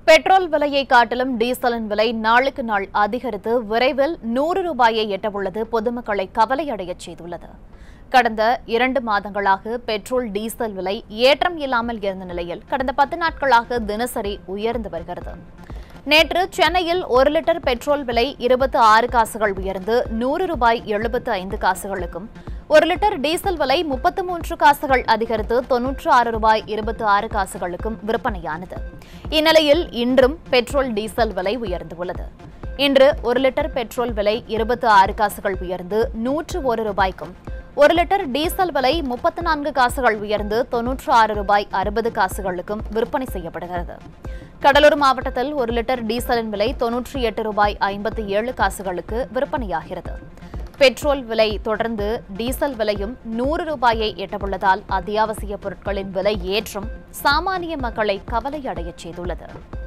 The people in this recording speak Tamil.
பெட்ரோல் விலையை காட்டிலும் டீசலின் விலை நாளுக்கு நாள் அதிகரித்து விரைவில் நூறு ரூபாயை எட்டவுள்ளது பொதுமக்களை கவலையடையச் செய்துள்ளது கடந்த இரண்டு மாதங்களாக பெட்ரோல் டீசல் விலை ஏற்றம் இல்லாமல் இருந்த நிலையில் கடந்த பத்து நாட்களாக தினசரி உயர்ந்து வருகிறது நேற்று சென்னையில் ஒரு லிட்டர் பெட்ரோல் விலை இருபத்தி ஆறு காசுகள் உயர்ந்து நூறு ரூபாய் எழுபத்து ஐந்து காசுகளுக்கும் ஒரு லிட்டர் டீசல் விலை முப்பத்து மூன்று காசுகள் அதிகரித்து தொன்னூற்று ஆறு ரூபாய் இருபத்தி ஆறு காசுகளுக்கும் விற்பனையானது இந்நிலையில் இன்றும் பெட்ரோல் டீசல் விலை உயர்ந்துள்ளது இன்று ஒரு லிட்டர் பெட்ரோல் விலை இருபத்தி ஆறு காசுகள் உயர்ந்து நூற்று ஒரு ரூபாய்க்கும் ஒரு லிட்டர் டீசல் விலை முப்பத்து நான்கு காசுகள் உயர்ந்து தொன்னூற்று ஆறு ரூபாய் அறுபது காசுகளுக்கும் விற்பனை செய்யப்படுகிறது கடலூர் மாவட்டத்தில் ஒரு லிட்டர் டீசலின் விலை தொன்னூற்றி எட்டு ரூபாய் ஐம்பத்தி ஏழு காசுகளுக்கு விற்பனையாகிறது பெட்ரோல் விலை தொடர்ந்து டீசல் விலையும் நூறு ரூபாயை எட்டவுள்ளதால் அத்தியாவசிய பொருட்களின் விலை ஏற்றம் சாமானிய மக்களை கவலையடையச் செய்துள்ளது